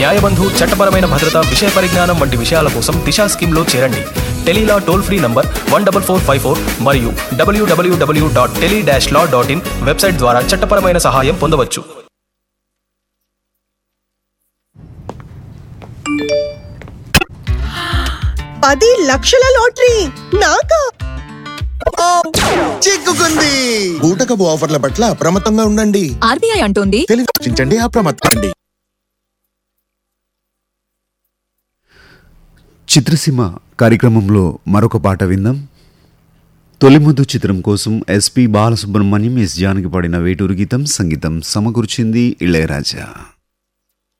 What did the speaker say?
న్యాయబంధు చట్టపరమైన భద్రత విషయ పరిజ్ఞానం వంటి విషయాల కోసం దిశా స్కీమ్లో చేరండి Tele Law toll free number one double four five four మరియు W W W dot tele dash law dot in website ద్వారా చట్టపరమైన సహాయం పొందవచ్చు పది లక్షల లాటరీ నాకా చిక్కుకుంది బూటకపు ఆఫర్ల పట్ల అప్రమత్తంగా ఉండండి ఆర్బీఐ అంటోంది తెలియచించండి అప్రమత్తండి చిత్రసీమ కార్యక్రమంలో మరొక పాట విందాం తొలిముద్దు చిత్రం కోసం ఎస్పి బాలసుబ్రహ్మణ్యం ఎస్ జానకి పాడిన వేటూరు గీతం సంగీతం సమకూర్చింది ఇళయరాజా